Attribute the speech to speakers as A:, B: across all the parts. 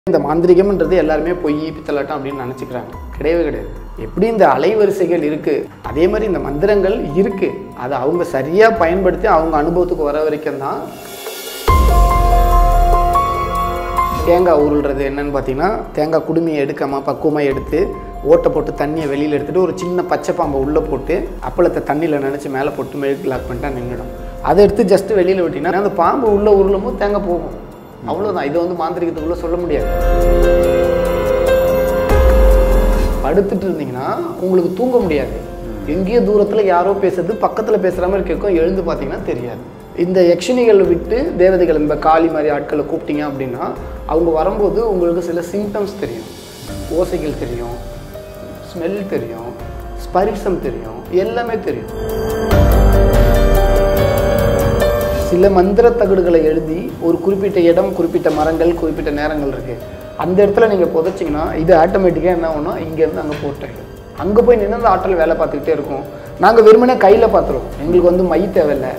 A: இந்த மாந்திரிகம்ன்றது எல்லாருமே பொய் பித்தலாட்டம் அப்படின்னு நினச்சிக்கிறாங்க கிடையவே கிடையாது எப்படி இந்த அலைவரிசைகள் இருக்குது அதே மாதிரி இந்த மந்திரங்கள் இருக்குது அதை அவங்க சரியாக பயன்படுத்தி அவங்க அனுபவத்துக்கு வர வரைக்கும் தான் தேங்காய் உருள்றது என்னன்னு பார்த்தீங்கன்னா தேங்காய் குடுமையை எடுக்காமல் பக்குவமாக எடுத்து ஓட்டை போட்டு தண்ணியை வெளியில் எடுத்துகிட்டு ஒரு சின்ன பச்சை பாம்பை உள்ளே போட்டு அப்பளத்தை தண்ணியில் நினச்சி மேலே போட்டு மெழுக்கு லாக் பண்ணிட்டா நின்றுடும் அதை எடுத்து ஜஸ்ட் வெளியில் விட்டிங்கன்னா அந்த பாம்பு உள்ளே உருளும் போது தேங்காய் போகும் அவ்வளோதான் இதை வந்து மாந்திரிகத்துக்குள்ளே சொல்ல முடியாது படுத்துட்டு இருந்தீங்கன்னா உங்களுக்கு தூங்க முடியாது எங்கேயோ தூரத்தில் யாரோ பேசுறது பக்கத்தில் பேசுகிற மாதிரி கேட்கும் எழுந்து பார்த்தீங்கன்னா தெரியாது இந்த யக்ஷினிகளை விட்டு தேவதைகள் இந்த காளி மாதிரி ஆட்களை கூப்பிட்டீங்க அப்படின்னா அவங்க வரும்போது உங்களுக்கு சில சிம்டம்ஸ் தெரியும் ஓசைகள் தெரியும் ஸ்மெல் தெரியும் ஸ்பரிசம் தெரியும் எல்லாமே தெரியும் சில மந்திர தகடுகளை எழுதி ஒரு குறிப்பிட்ட இடம் குறிப்பிட்ட மரங்கள் குறிப்பிட்ட நேரங்கள் இருக்கு அந்த இடத்துல நீங்கள் புதைச்சிங்கன்னா இது ஆட்டோமேட்டிக்காக என்ன ஆகும்னா இங்கேருந்து அங்கே போட்டேன் அங்கே போய் நின்று அந்த ஆற்றல் வேலை பார்த்துக்கிட்டே இருக்கும் நாங்கள் வெறுமனே கையில் பார்த்துருவோம் எங்களுக்கு வந்து மை தேவையில்லை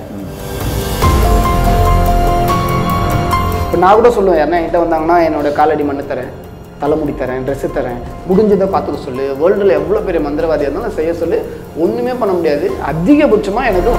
A: இப்போ நான் கூட சொல்லுவேன் யாருன்னா என்கிட்ட வந்தாங்கன்னா என்னோட காலடி மண்ணு தரேன் தலைமுடி தரேன் ட்ரெஸ்ஸு தரேன் முடிஞ்சதை பார்த்துக்க சொல்லு வேர்ல்டில் எவ்வளோ பெரிய மந்திரவாதியாக இருந்தாலும் செய்ய சொல்லு ஒன்றுமே பண்ண முடியாது அதிகபட்சமாக எனக்கு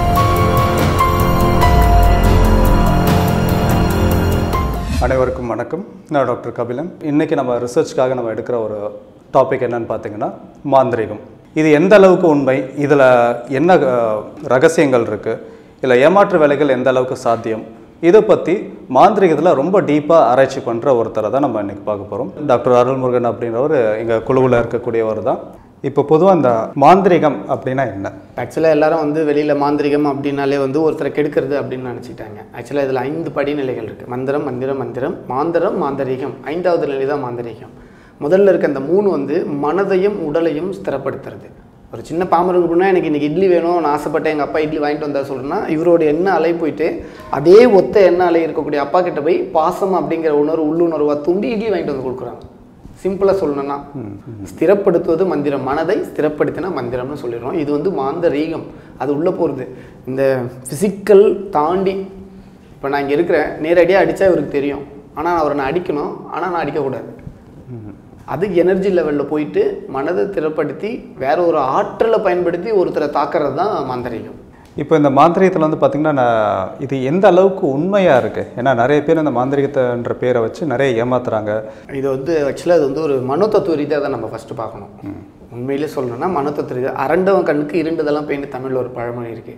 B: அனைவருக்கும் வணக்கம் நான் டாக்டர் கபிலன் இன்றைக்கி நம்ம ரிசர்ச்க்காக நம்ம எடுக்கிற ஒரு டாபிக் என்னன்னு பார்த்தீங்கன்னா மாந்திரீகம் இது எந்த அளவுக்கு உண்மை இதில் என்ன அஹ், ரகசியங்கள் இருக்குது இல்லை ஏமாற்று வேலைகள் எந்த அளவுக்கு சாத்தியம் இதை பற்றி மாந்திரிகத்தில் ரொம்ப டீப்பாக ஆராய்ச்சி பண்ணுற ஒருத்தரை தான் நம்ம இன்றைக்கி பார்க்க போகிறோம் டாக்டர் அருள்முருகன் அப்படின்றவர் எங்கள் குழுவில் இருக்கக்கூடியவர் தான் இப்போ பொதுவாக இந்த மாந்திரிகம் அப்படின்னா என்ன
A: ஆக்சுவலாக எல்லாரும் வந்து வெளியில் மாந்திரிகம் அப்படின்னாலே வந்து ஒருத்தரை கெடுக்கிறது அப்படின்னு நினச்சிட்டாங்க ஆக்சுவலாக இதில் ஐந்து படிநிலைகள் இருக்குது மந்திரம் மந்திரம் மந்திரம் மாந்திரம் மாந்தரீகம் ஐந்தாவது நிலை தான் மாந்தரீகம் முதல்ல இருக்க அந்த மூணு வந்து மனதையும் உடலையும் ஸ்திரப்படுத்துறது ஒரு சின்ன பாமரனுக்கு அப்படின்னா எனக்கு இன்றைக்கி இட்லி வேணும் நான் ஆசைப்பட்டேன் எங்கள் அப்பா இட்லி வாங்கிட்டு வந்தா சொல்கிறேன்னா இவரோட எண்ண அலை போயிட்டு அதே ஒத்த எண்ண அலை இருக்கக்கூடிய அப்பா கிட்ட போய் பாசம் அப்படிங்கிற உணர்வு உள்ளுணர்வாக தூண்டி இட்லி வாங்கிட்டு வந்து கொடுக்குறாங்க சிம்பிளாக சொல்லணும்னா ஸ்திரப்படுத்துவது மந்திரம் மனதை ஸ்திரப்படுத்தினா மந்திரம்னு சொல்லிடுறோம் இது வந்து மாந்தரீகம் அது உள்ளே போகிறது இந்த ஃபிசிக்கல் தாண்டி இப்போ நான் இங்கே இருக்கிறேன் நேரடியாக அடித்தா இவருக்கு தெரியும் ஆனால் அவரை நான் அடிக்கணும் ஆனால் நான் அடிக்கக்கூடாது அது எனர்ஜி லெவலில் போயிட்டு மனதை திறப்படுத்தி வேற ஒரு ஆற்றலை பயன்படுத்தி ஒருத்தரை தாக்குறது தான் மாந்தரீகம்
B: இப்போ இந்த மாந்திரிகத்தில் வந்து பார்த்திங்கன்னா நான் இது எந்த அளவுக்கு உண்மையாக இருக்குது ஏன்னா நிறைய பேர் இந்த மாந்திரிகத்தைன்ற பேரை வச்சு நிறைய ஏமாத்துறாங்க
A: இது வந்து ஆக்சுவலாக அது வந்து ஒரு மனோதத்துவ ரீதியாக தான் நம்ம ஃபஸ்ட்டு பார்க்கணும் உண்மையிலே சொல்லணும்னா மனோதத்துவ ரீதியாக அரண்டவன் கண்ணுக்கு இருண்டதெல்லாம் பெயிண்ட் தமிழில் ஒரு பழமொழி இருக்கு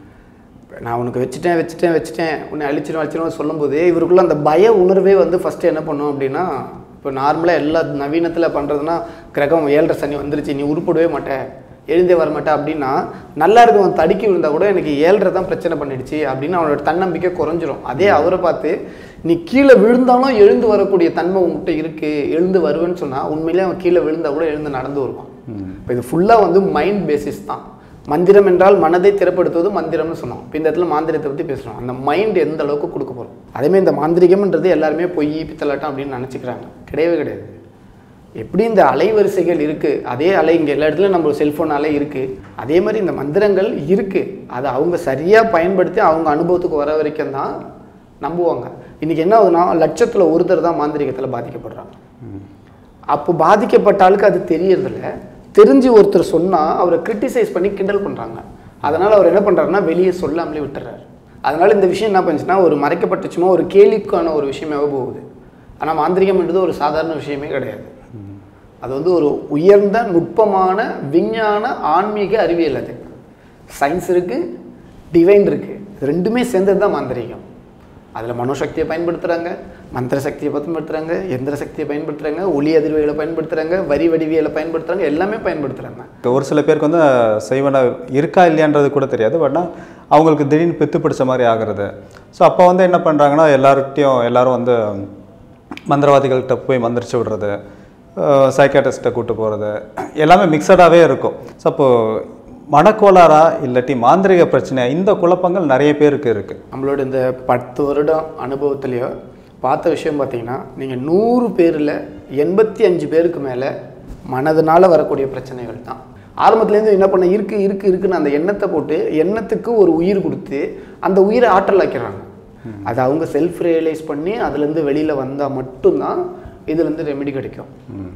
A: நான் உனக்கு வச்சுட்டேன் வச்சுட்டேன் வச்சுட்டேன் உன்னை அழிச்சிடும் அழிச்சிடும் சொல்லும்போது இவருக்குள்ள அந்த பய உணர்வே வந்து ஃபஸ்ட்டு என்ன பண்ணும் அப்படின்னா இப்போ நார்மலாக எல்லா நவீனத்தில் பண்ணுறதுனா கிரகம் ஏழரை சனி வந்துருச்சு நீ உருப்படவே மாட்டே எழுந்தே வர மாட்டே அப்படின்னா நல்லா இருக்கவன் தடுக்கி விழுந்தா கூட எனக்கு ஏழரை தான் பிரச்சனை பண்ணிடுச்சு அப்படின்னு அவனோட தன்னம்பிக்கை குறைஞ்சிரும் அதே அவரை பார்த்து நீ கீழே விழுந்தாலும் எழுந்து வரக்கூடிய தன்மை உங்ககிட்ட இருக்கு எழுந்து வருவேன்னு சொன்னால் உண்மையிலே அவன் கீழே விழுந்தா கூட எழுந்து நடந்து வருவான் இப்போ இது ஃபுல்லாக வந்து மைண்ட் பேசிஸ் தான் மந்திரம் என்றால் மனதை திறப்படுத்துவது மந்திரம்னு சொன்னோம் இப்போ இந்த இடத்துல மாந்திரத்தை பற்றி பேசுகிறோம் அந்த மைண்ட் எந்த அளவுக்கு கொடுக்க போகிறோம் அதேமாதிரி இந்த மாந்திரிகம்ன்றது எல்லாருமே பொய் பித்தலாட்டம் அப்படின்னு நினச்சிக்கிறாங்க கிடையவே கிடையாது எப்படி இந்த அலைவரிசைகள் இருக்குது அதே அலை இங்கே எல்லா இடத்துலையும் நம்ம செல்ஃபோன் அலை இருக்குது அதே மாதிரி இந்த மந்திரங்கள் இருக்குது அதை அவங்க சரியாக பயன்படுத்தி அவங்க அனுபவத்துக்கு வர வரைக்கும் தான் நம்புவாங்க இன்றைக்கி என்ன ஆகுதுன்னா லட்சத்தில் ஒருத்தர் தான் மாந்திரிகத்தில் பாதிக்கப்படுறாங்க அப்போ பாதிக்கப்பட்ட ஆளுக்கு அது தெரியறதில்ல தெரிஞ்சு ஒருத்தர் சொன்னால் அவரை கிரிட்டிசைஸ் பண்ணி கிண்டல் பண்ணுறாங்க அதனால் அவர் என்ன பண்ணுறாருன்னா வெளியே சொல்லாமலே விட்டுறாரு அதனால் இந்த விஷயம் என்ன பண்ணுச்சுன்னா ஒரு மறைக்கப்பட்ட சும்மா ஒரு கேலிக்கான ஒரு விஷயமாவே போகுது ஆனால் மாந்திரிகம்ன்றது ஒரு சாதாரண விஷயமே கிடையாது அது வந்து ஒரு உயர்ந்த நுட்பமான விஞ்ஞான ஆன்மீக அறிவியல் அது சயின்ஸ் இருக்குது டிவைன் இருக்குது இது ரெண்டுமே சேர்ந்தது தான் மாந்திரிகம் அதில் மனோசக்தியை பயன்படுத்துகிறாங்க மந்திர சக்தியை பயன்படுத்துகிறாங்க எந்திர சக்தியை பயன்படுத்துகிறாங்க ஒளி அதிர்வுகளை பயன்படுத்துகிறாங்க வரி வடிவியலை பயன்படுத்துகிறாங்க எல்லாமே பயன்படுத்துகிறாங்க
B: ஒரு சில பேருக்கு வந்து செய்வன இருக்கா இல்லையான்றது கூட தெரியாது பட்னா அவங்களுக்கு திடீர்னு பித்து பிடிச்ச மாதிரி ஆகுறது ஸோ அப்போ வந்து என்ன பண்ணுறாங்கன்னா எல்லார்கிட்டையும் எல்லாரும் வந்து மந்திரவாதிகள்கிட்ட போய் மந்திரிச்சு விடுறது சைக்காட்டிஸ்ட்டை கூட்டு போகிறது எல்லாமே மிக்சடாகவே இருக்கும் ஸோ அப்போது மனக்கோளாறா இல்லாட்டி மாந்திரிக பிரச்சனை இந்த குழப்பங்கள் நிறைய பேருக்கு இருக்குது
A: நம்மளோட இந்த பத்து வருடம் அனுபவத்துலேயோ பார்த்த விஷயம் பார்த்தீங்கன்னா நீங்கள் நூறு பேரில் எண்பத்தி அஞ்சு பேருக்கு மேலே மனதனால் வரக்கூடிய பிரச்சனைகள் தான் ஆரம்பத்துலேருந்து என்ன பண்ண இருக்கு இருக்கு இருக்குன்னு அந்த எண்ணத்தை போட்டு எண்ணத்துக்கு ஒரு உயிர் கொடுத்து அந்த உயிரை ஆற்றல் ஆக்கிறாங்க அதை அவங்க செல்ஃப் ரியலைஸ் பண்ணி அதுலேருந்து வெளியில் வந்தால் மட்டும்தான் இதுலேருந்து ரெமெடி கிடைக்கும்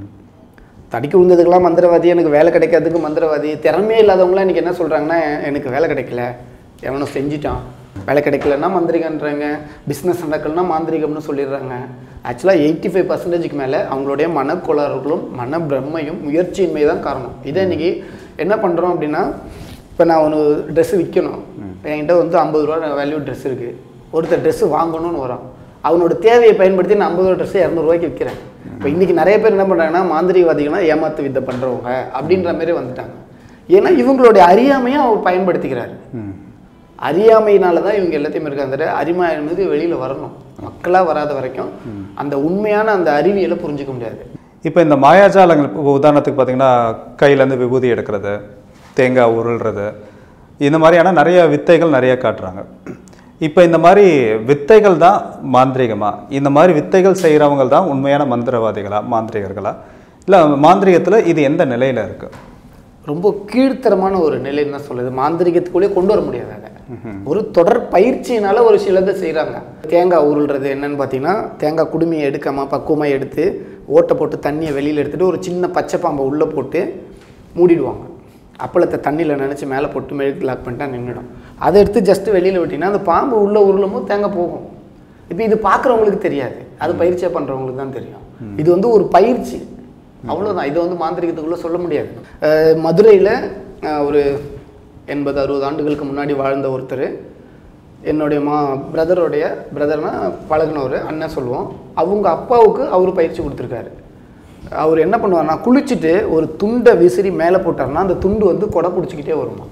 A: தடிக்கு விழுந்ததுக்கெல்லாம் மந்திரவாதி எனக்கு வேலை கிடைக்காததுக்கு மந்திரவாதி திறமையே இல்லாதவங்களாம் இன்றைக்கி என்ன சொல்கிறாங்கன்னா எனக்கு வேலை கிடைக்கல எவனோ செஞ்சிட்டான் வேலை கிடைக்கலன்னா மந்திரிகன்றாங்க பிஸ்னஸ் நடக்கலன்னா மாந்திரிகம்னு சொல்லிடுறாங்க ஆக்சுவலாக எயிட்டி ஃபைவ் பர்சன்டேஜுக்கு மேலே அவங்களுடைய மனக்கோளாறுகளும் மன பிரம்மையும் முயற்சியின்மை தான் காரணம் இதை இன்றைக்கி என்ன பண்ணுறோம் அப்படின்னா இப்போ நான் ஒரு ட்ரெஸ்ஸு விற்கணும் என்கிட்ட வந்து ஐம்பது ரூபா வேல்யூ ட்ரெஸ் இருக்குது ஒருத்தர் ட்ரெஸ்ஸு வாங்கணும்னு வரான் அவனோட தேவையை பயன்படுத்தி நான் ஐம்பது ரூபா ட்ரெஸ்ஸு இரநூறுவாய்க்கு விற்கிறேன் இப்போ இன்றைக்கி நிறைய பேர் என்ன பண்ணுறாங்கன்னா மாந்திரிகவாதிகள்னா ஏமாத்து வித்தை பண்ணுறவங்க அப்படின்ற மாதிரி வந்துட்டாங்க ஏன்னா இவங்களுடைய அறியாமையை அவர் பயன்படுத்திக்கிறாரு அறியாமையினால தான் இவங்க எல்லாத்தையும் இருக்காங்க தவிர அறிமை என்பது வெளியில் வரணும் மக்களாக வராத வரைக்கும் அந்த உண்மையான அந்த அறிவியலை புரிஞ்சுக்க முடியாது
B: இப்போ இந்த மாயாஜாலங்கள் இப்போ உதாரணத்துக்கு பார்த்தீங்கன்னா கையிலேருந்து விபூதி எடுக்கிறது தேங்காய் உருள்றது இந்த மாதிரியான நிறைய வித்தைகள் நிறைய காட்டுறாங்க இப்போ இந்த மாதிரி வித்தைகள் தான் மாந்திரிகமா இந்த மாதிரி வித்தைகள் செய்கிறவங்க தான் உண்மையான மந்திரவாதிகளா மாந்திரிகர்களா இல்லை மாந்திரிகத்தில் இது எந்த நிலையில் இருக்கு
A: ரொம்ப கீழ்த்தரமான ஒரு நிலைன்னு தான் சொல்லுது மாந்திரிகத்துக்குள்ளே கொண்டு வர முடியாது அதை ஒரு தொடர் பயிற்சியினால ஒரு சிலதை செய்கிறாங்க தேங்காய் உருள்றது என்னன்னு பார்த்தீங்கன்னா தேங்காய் குடுமையை எடுக்காம பக்குவமாக எடுத்து ஓட்டை போட்டு தண்ணியை வெளியில் எடுத்துட்டு ஒரு சின்ன பச்சை பாம்பை உள்ளே போட்டு மூடிடுவாங்க அப்பளத்தை தண்ணியில் நினச்சி மேலே போட்டு மெழுக்கு லாக் பண்ணிட்டா நின்றுடும் அதை எடுத்து ஜஸ்ட்டு வெளியில் விட்டிங்கன்னா அந்த பாம்பு உள்ளே உருளும் போது தேங்காய் போகும் இப்போ இது பார்க்குறவங்களுக்கு தெரியாது அது பயிற்சியாக பண்ணுறவங்களுக்கு தான் தெரியும் இது வந்து ஒரு பயிற்சி அவ்வளோதான் இதை வந்து மாந்திரிகத்துக்குள்ளே சொல்ல முடியாது மதுரையில் ஒரு எண்பது அறுபது ஆண்டுகளுக்கு முன்னாடி வாழ்ந்த ஒருத்தர் என்னுடைய மா பிரதருடைய பிரதர்னா பழகுனவர் அண்ணன் சொல்லுவோம் அவங்க அப்பாவுக்கு அவர் பயிற்சி கொடுத்துருக்காரு அவர் என்ன பண்ணுவார்னா குளிச்சுட்டு ஒரு துண்டை விசிறி மேலே போட்டார்னா அந்த துண்டு வந்து கொடை பிடிச்சிக்கிட்டே வருமா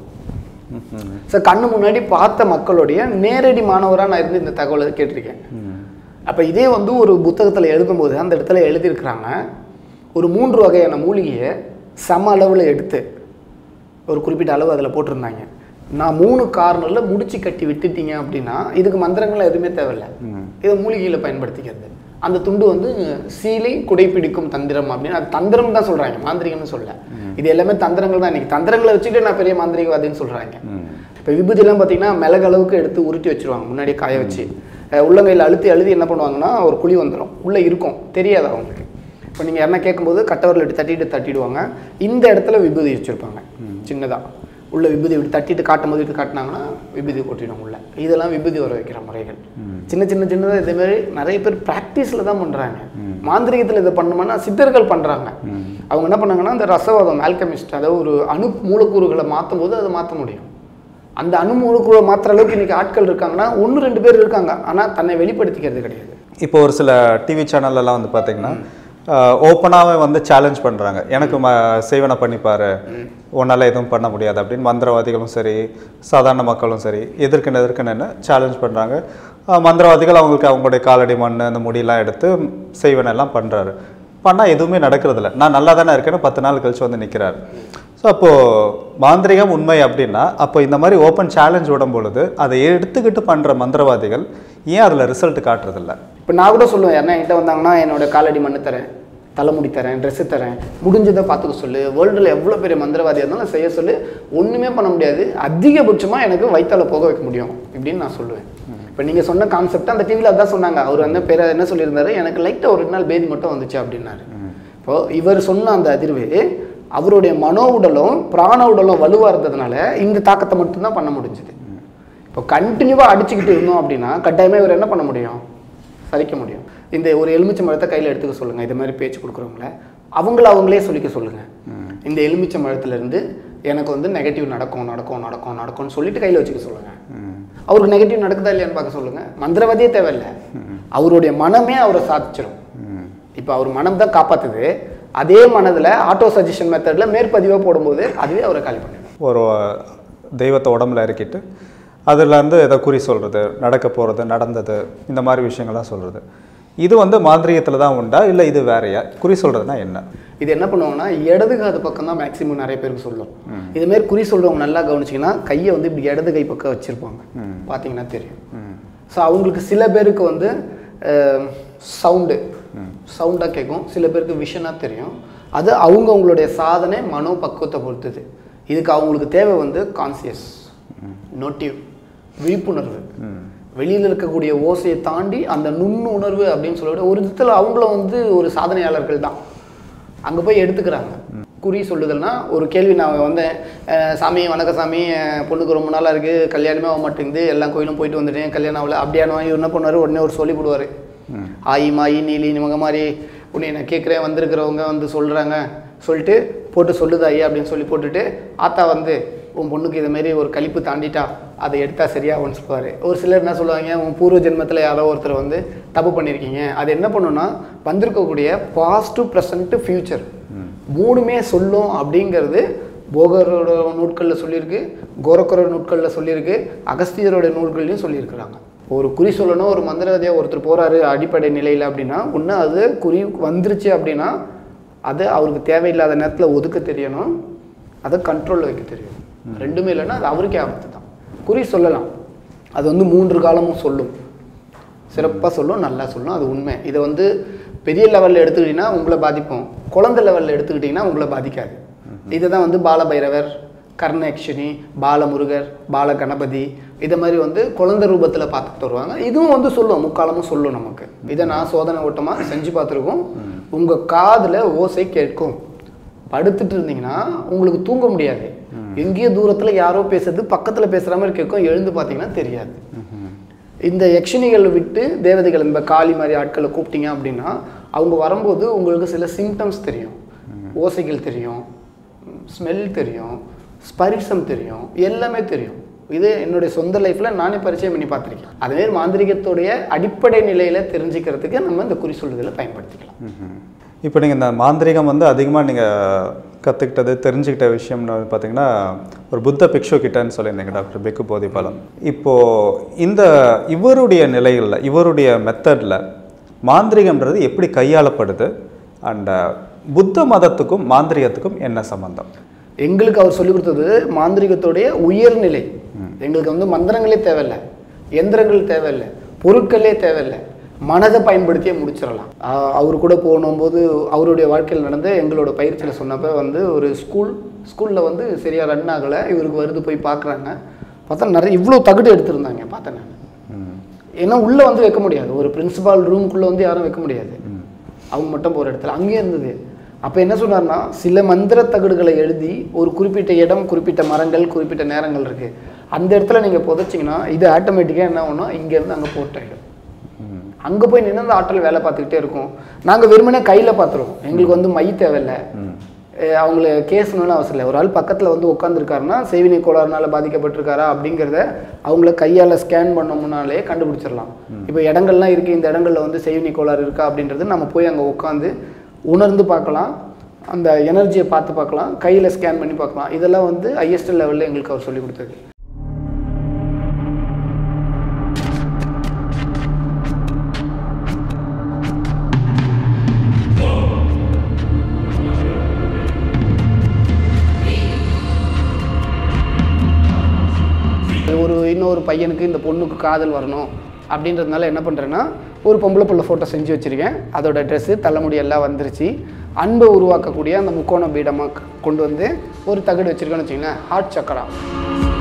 A: சார் கண்ணு முன்னாடி பார்த்த மக்களுடைய நேரடி மாணவராக நான் இருந்து இந்த தகவலை கேட்டிருக்கேன் அப்போ இதே வந்து ஒரு புத்தகத்தில் எழுதும்போது அந்த இடத்துல எழுதியிருக்கிறாங்க ஒரு மூன்று வகையான மூலிகையை சம அளவில் எடுத்து ஒரு குறிப்பிட்ட அளவு அதில் போட்டிருந்தாங்க நான் மூணு கார்னரில் முடிச்சு கட்டி விட்டுட்டீங்க அப்படின்னா இதுக்கு மந்திரங்கள் எதுவுமே தேவையில்லை இதை மூலிகையில் பயன்படுத்திக்கிறது அந்த துண்டு வந்து சீலை குடைப்பிடிக்கும் தந்திரம் அப்படின்னு அது தந்திரம் தான் சொல்கிறாங்க மாந்திரிகம்னு சொல்ல இது எல்லாமே தந்திரங்கள் தான் இன்னைக்கு தந்திரங்களை வச்சுட்டு நான் பெரிய மாந்திரிகவாதின்னு சொல்கிறாங்க இப்போ விபூதிலாம் பார்த்தீங்கன்னா மிளகு அளவுக்கு எடுத்து உருட்டி வச்சிருவாங்க முன்னாடியே காய வச்சு அஹ் உள்ளங்கையில் அழுத்தி அழுதி என்ன பண்ணுவாங்கன்னா ஒரு குழி வந்துடும் உள்ளே இருக்கும் தெரியாது அவங்களுக்கு இப்போ நீங்கள் யாருன்னா கேட்கும்போது கட்டவரில் எடுத்து தட்டிட்டு தட்டிடுவாங்க இந்த இடத்துல விபூதி வச்சுருப்பாங்க சின்னதாக உள்ள விபூதி இப்படி தட்டிட்டு காட்டும் போது இப்படி காட்டினாங்கன்னா விபூதி கொட்டிடும் உள்ள இதெல்லாம் விபூதி வர வைக்கிற முறைகள் சின்ன சின்ன சின்னதாக இதே மாதிரி நிறைய பேர் ப்ராக்டிஸில் தான் பண்ணுறாங்க மாந்திரிகத்தில் இதை பண்ணணும்னா சித்தர்கள் பண்ணுறாங்க அவங்க என்ன பண்ணாங்கன்னா இந்த ரசவாதம் ஆல்கமிஸ்ட் அதாவது ஒரு அணு மூலக்கூறுகளை மாற்றும் போது அதை மாற்ற முடியும் அந்த அணு மூலக்கூறை மாற்றுற அளவுக்கு இன்னைக்கு ஆட்கள் இருக்காங்கன்னா ஒன்று ரெண்டு பேர் இருக்காங்க ஆனால் தன்னை வெளிப்படுத்திக்கிறது கிடையாது
B: இப்போ ஒரு சில டிவி சேனல்லலாம் வந்து பார்த்தீங்கன்னா ஓப்பனாகவே வந்து சேலஞ்ச் பண்ணுறாங்க எனக்கு ம செய்வனை பண்ணிப்பாரு உன்னால் எதுவும் பண்ண முடியாது அப்படின்னு மந்திரவாதிகளும் சரி சாதாரண மக்களும் சரி எதிர்க்கு எதிர்க்குன்னு சேலஞ்ச் பண்ணுறாங்க மந்திரவாதிகள் அவங்களுக்கு அவங்களுடைய காலடி மண் அந்த முடியெல்லாம் எடுத்து செய்வனை எல்லாம் பண்ணுறாரு பண்ணால் எதுவுமே நடக்கிறதில்ல நான் நல்லா தானே இருக்கேன்னு பத்து நாள் கழிச்சு வந்து நிற்கிறாரு ஸோ அப்போது மாந்திரிகம் உண்மை அப்படின்னா அப்போ இந்த மாதிரி ஓப்பன் சேலஞ்ச் விடும் பொழுது அதை எடுத்துக்கிட்டு பண்ணுற மந்திரவாதிகள் ஏன் அதில் ரிசல்ட் காட்டுறதில்ல
A: இப்போ நான் கூட சொல்லுவேன் யாருன்னா என்கிட்ட வந்தாங்கன்னா என்னோட காலடி மண்ணு தரேன் தலைமுடி தரேன் ட்ரெஸ்ஸு தரேன் முடிஞ்சதை பார்த்துக்க சொல்லு வேர்ல்டில் எவ்வளோ பெரிய மந்திரவாதியாக இருந்தாலும் செய்ய சொல்லு ஒன்றுமே பண்ண முடியாது அதிகபட்சமாக எனக்கு வயிற்றால போக வைக்க முடியும் இப்படின்னு நான் சொல்லுவேன் இப்போ நீங்கள் சொன்ன கான்செப்ட் அந்த டிவியில் அதான் சொன்னாங்க அவர் வந்து பேர் என்ன சொல்லியிருந்தாரு எனக்கு லைட்டாக ஒரு ரெண்டு நாள் பேதி மட்டும் வந்துச்சு அப்படின்னாரு இப்போது இவர் சொன்ன அந்த அதிர்வு அவருடைய மனோ உடலும் பிராண உடலும் வலுவாக இருந்ததுனால இந்த தாக்கத்தை மட்டும்தான் பண்ண முடிஞ்சுது இப்போ கண்டினியூவாக அடிச்சுக்கிட்டு இருந்தோம் அப்படின்னா கட்டாயமாக இவர் என்ன பண்ண முடியும் சரிக்க முடியும் இந்த ஒரு எலுமிச்சை மரத்தை கையில் எடுத்துக்க சொல்லுங்கள் இது மாதிரி பேச்சு கொடுக்குறவங்கள அவங்கள அவங்களே சொல்லிக்க சொல்லுங்கள் இந்த எலுமிச்சை மரத்துலேருந்து எனக்கு வந்து நெகட்டிவ் நடக்கும் நடக்கும் நடக்கும் நடக்கும்னு சொல்லிட்டு கையில் வச்சுக்க சொல்லுங்கள் அவருக்கு நெகட்டிவ் நடக்குதா இல்லையான்னு பார்க்க சொல்லுங்கள் மந்திரவாதியே தேவையில்லை அவருடைய மனமே அவரை சாதிச்சிடும் இப்போ அவர் மனம் தான் காப்பாற்றுது அதே மனதில் ஆட்டோ சஜஷன் மெத்தடில் மேற்பதிவாக போடும்போது அதுவே அவரை காலி பண்ணிடும்
B: ஒரு தெய்வத்தை உடம்புல இறக்கிட்டு அதுலேருந்து ஏதோ குறி சொல்கிறது நடக்க போகிறது நடந்தது இந்த மாதிரி விஷயங்கள்லாம் சொல்கிறது இது வந்து மாந்திரியத்தில் தான் உண்டா இல்லை இது வேறையா குறி சொல்கிறதுனா என்ன
A: இது என்ன பண்ணுவாங்கன்னா இடது காது பக்கம் தான் மேக்ஸிமம் நிறைய பேருக்கு சொல்லும் இதுமாரி குறி சொல்றவங்க நல்லா கவனிச்சிங்கன்னா கையை வந்து இப்படி இடது கை பக்கம் வச்சுருப்பாங்க பார்த்தீங்கன்னா தெரியும் ஸோ அவங்களுக்கு சில பேருக்கு வந்து சவுண்டு சவுண்டாக கேட்கும் சில பேருக்கு விஷனாக தெரியும் அது அவங்க அவங்களுடைய சாதனை மனோ பக்குவத்தை பொறுத்தது இதுக்கு அவங்களுக்கு தேவை வந்து கான்சியஸ் நோட்டிவ் விழிப்புணர்வு வெளியில் இருக்கக்கூடிய ஓசையை தாண்டி அந்த நுண்ணுணர்வு அப்படின்னு சொல்லிட்டு ஒரு விதத்தில் அவங்கள வந்து ஒரு சாதனையாளர்கள் தான் அங்கே போய் எடுத்துக்கிறாங்க குறி சொல்லுதல்னா ஒரு கேள்வி நான் வந்தேன் அஹ் சாமி வணக்க சாமி அஹ் பொண்ணுக்கு ரொம்ப நாளாக இருக்குது கல்யாணமே ஆக மாட்டேங்குது எல்லா கோயிலும் போயிட்டு வந்துட்டேன் கல்யாணம் ஆகல அப்படியானவன் இவர் என்ன பண்ணுவார் உடனே ஒரு சொல்லி போடுவார் ஆயி மாயி நீலி நிமக மாதிரி உன்னை நான் கேட்குறேன் வந்திருக்கிறவங்க வந்து சொல்கிறாங்க சொல்லிட்டு போட்டு சொல்லுது ஐயா அப்படின்னு சொல்லி போட்டுட்டு ஆத்தா வந்து உன் பொண்ணுக்கு இது மாதிரி ஒரு கழிப்பு தாண்டிட்டா அதை எடுத்தா சரியாகும்னு சொல்லுவார் ஒரு சிலர் என்ன சொல்லுவாங்க உன் பூர்வ ஜென்மத்தில் யாரோ ஒருத்தர் வந்து தப்பு பண்ணியிருக்கீங்க அது என்ன பண்ணுன்னா வந்திருக்கக்கூடிய பாஸ்ட் ப்ரெசண்ட்டு ஃப்யூச்சர் மூணுமே சொல்லும் அப்படிங்கிறது போகரோட நூட்களில் சொல்லியிருக்கு கோரக்கரோட நூட்களில் சொல்லியிருக்கு அகஸ்தியரோட நூல்கள்லையும் சொல்லியிருக்கிறாங்க ஒரு குறி சொல்லணும் ஒரு மந்திரவாதியாக ஒருத்தர் போகிறாரு அடிப்படை நிலையில் அப்படின்னா ஒன்று அது குறி வந்துருச்சு அப்படின்னா அது அவருக்கு தேவையில்லாத நேரத்தில் ஒதுக்க தெரியணும் அதை கண்ட்ரோலில் வைக்க தெரியும் ரெண்டுமே இல்லைன்னா அது அவருக்கே ஆபத்து தான் குறி சொல்லலாம் அது வந்து மூன்று காலமும் சொல்லும் சிறப்பாக சொல்லும் நல்லா சொல்லும் அது உண்மை இதை வந்து பெரிய லெவலில் எடுத்துக்கிட்டிங்கன்னா உங்களை பாதிப்போம் குழந்தை லெவலில் எடுத்துக்கிட்டிங்கன்னா உங்களை பாதிக்காது இதை தான் வந்து பாலபைரவர் கர்ணயக்ஷினி பாலமுருகர் பால கணபதி இதை மாதிரி வந்து குழந்தை ரூபத்தில் பார்த்துட்டு வருவாங்க இதுவும் வந்து சொல்லும் முக்காலமும் சொல்லும் நமக்கு இதை நான் சோதனை ஓட்டமாக செஞ்சு பார்த்துருக்கோம் உங்கள் காதில் ஓசை கேட்கும் படுத்துட்டு இருந்தீங்கன்னா உங்களுக்கு தூங்க முடியாது எங்கேயோ தூரத்தில் யாரோ பேசுறது பக்கத்தில் பேசுகிற மாதிரி கேட்கும் எழுந்து பார்த்தீங்கன்னா தெரியாது இந்த யக்ஷினிகளை விட்டு தேவதைகள் இந்த காளி மாதிரி ஆட்களை கூப்பிட்டீங்க அப்படின்னா அவங்க வரும்போது உங்களுக்கு சில சிம்டம்ஸ் தெரியும் ஓசைகள் தெரியும் ஸ்மெல் தெரியும் ஸ்பரிசம் தெரியும் எல்லாமே தெரியும் இது என்னுடைய சொந்த லைஃப்பில் நானே பரிச்சயம் பண்ணி பார்த்துருக்கேன் அதுமாரி மாந்திரிகத்துடைய அடிப்படை நிலையில் தெரிஞ்சுக்கிறதுக்கு நம்ம இந்த குறி சொல்லுதலை பயன்படுத்திக்கலாம்
B: இப்போ நீங்கள் இந்த மாந்திரிகம் வந்து அதிகமாக நீங்கள் கற்றுக்கிட்டது தெரிஞ்சுக்கிட்ட விஷயம்னு வந்து பார்த்தீங்கன்னா ஒரு புத்த பிக்ஷு கிட்டன்னு சொல்லியிருந்தீங்க டாக்டர் பெக்கு போதிபாலம் இப்போது இந்த இவருடைய நிலைகளில் இவருடைய மெத்தடில் மாந்திரிகம்ன்றது எப்படி கையாளப்படுது அண்ட் புத்த மதத்துக்கும் மாந்திரிகத்துக்கும் என்ன சம்பந்தம்
A: எங்களுக்கு அவர் சொல்லிக் கொடுத்தது மாந்திரிகத்துடைய உயர்நிலை எங்களுக்கு வந்து மந்திரங்களே தேவையில்லை எந்திரங்கள் தேவையில்லை பொருட்களே தேவையில்லை மனதை பயன்படுத்தியே முடிச்சிடலாம் ஆஹ் அவர் கூட போகும்போது அவருடைய வாழ்க்கையில் நடந்த எங்களோட பயிற்சியில் சொன்னப்போ வந்து ஒரு ஸ்கூல் ஸ்கூலில் வந்து சரியாக ரன் ஆகலை இவருக்கு வருது போய் பார்க்குறாங்க பார்த்தா நிறைய இவ்வளோ தகுடு எடுத்திருந்தாங்க பார்த்தேன் நான் ஏன்னா உள்ளே வந்து வைக்க முடியாது ஒரு பிரின்சிபால் ரூம்குள்ளே வந்து யாரும் வைக்க முடியாது அவங்க மட்டும் போகிற இடத்துல அங்கேயே இருந்தது அப்போ என்ன சொன்னார்னா சில மந்திர தகடுகளை எழுதி ஒரு குறிப்பிட்ட இடம் குறிப்பிட்ட மரங்கள் குறிப்பிட்ட நேரங்கள் இருக்குது அந்த இடத்துல நீங்கள் புதைச்சிங்கன்னா இது ஆட்டோமேட்டிக்காக என்ன ஆகும்னா இங்கேருந்து அங்கே போட்டாயிடும் அங்கே போய் நின்று அந்த ஆற்றல் வேலை பார்த்துக்கிட்டே இருக்கும் நாங்கள் வெறுமனே கையில் பார்த்துருவோம் எங்களுக்கு வந்து மை தேவையில்லை அஹ் அவங்கள கேஸ்னு அவசரம் இல்லை ஒரு ஆள் பக்கத்தில் வந்து உட்காந்துருக்காருன்னா செய்வினை கோளாறுனால பாதிக்கப்பட்டிருக்காரா அப்படிங்கிறத அவங்கள கையால் ஸ்கேன் பண்ணோம்னாலே கண்டுபிடிச்சிடலாம் இப்போ இடங்கள்லாம் இருக்குது இந்த இடங்கள்ல வந்து செய்வினை கோளாறு இருக்கா அப்படின்றது நம்ம போய் அங்கே உட்காந்து உணர்ந்து பார்க்கலாம் அந்த எனர்ஜியை பார்த்து பார்க்கலாம் கையில் ஸ்கேன் பண்ணி பார்க்கலாம் இதெல்லாம் வந்து ஹையஸ்ட் லெவலில் எங்களுக்கு அவர் சொல்லி கொடுத்தது ஒரு இன்னொரு பையனுக்கு இந்த பொண்ணுக்கு காதல் வரணும் அப்படின்றதுனால என்ன பண்ணுறேன்னா ஒரு பொம்பளை புள்ள ஃபோட்டோ செஞ்சு வச்சுருக்கேன் அதோட ட்ரெஸ்ஸு தலைமுடி எல்லாம் வந்துருச்சு அன்பை உருவாக்கக்கூடிய அந்த முக்கோண பீடமாக கொண்டு வந்து ஒரு தகடு வச்சுருக்கேன்னு வச்சிங்களேன் ஹார்ட் சக்கரா